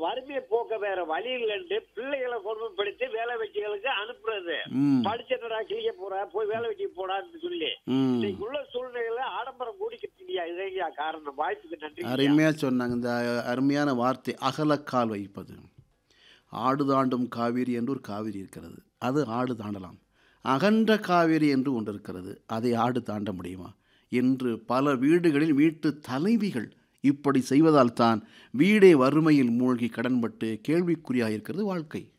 வறுமையை போக்க வேற வழி இல்லைன்ட்டு பிள்ளைகளை கொடுமைப்படுத்தி வேலை வெட்டிகளுக்கு அனுப்புறது ம் படிச்சடா கிளிக்க போற போய் வேலை வெட்டிக்கு போடான்னு சொல்லி ம் இன்னைக்கு உள்ள சூழ்நிலையில ஆடம்பரம் கூடிக்கிட்டீங்க இதையா காரணம் வாய்ப்புக்கு நன்றி அருமையாக சொன்னாங்க இந்த அருமையான வார்த்தை அகலக்கால் வைப்பது ஆடு தாண்டும் காவேரி என்று ஒரு காவிரி இருக்கிறது அது ஆடு தாண்டலாம் அகன்ற காவேரி என்று ஒன்று இருக்கிறது அதை ஆடு தாண்ட முடியுமா என்று பல வீடுகளில் வீட்டு தலைவிகள் இப்படி செய்வதால் தான் வீடே வறுமையில் மூழ்கி கடன்பட்டு கேள்விக்குறியாக இருக்கிறது வாழ்க்கை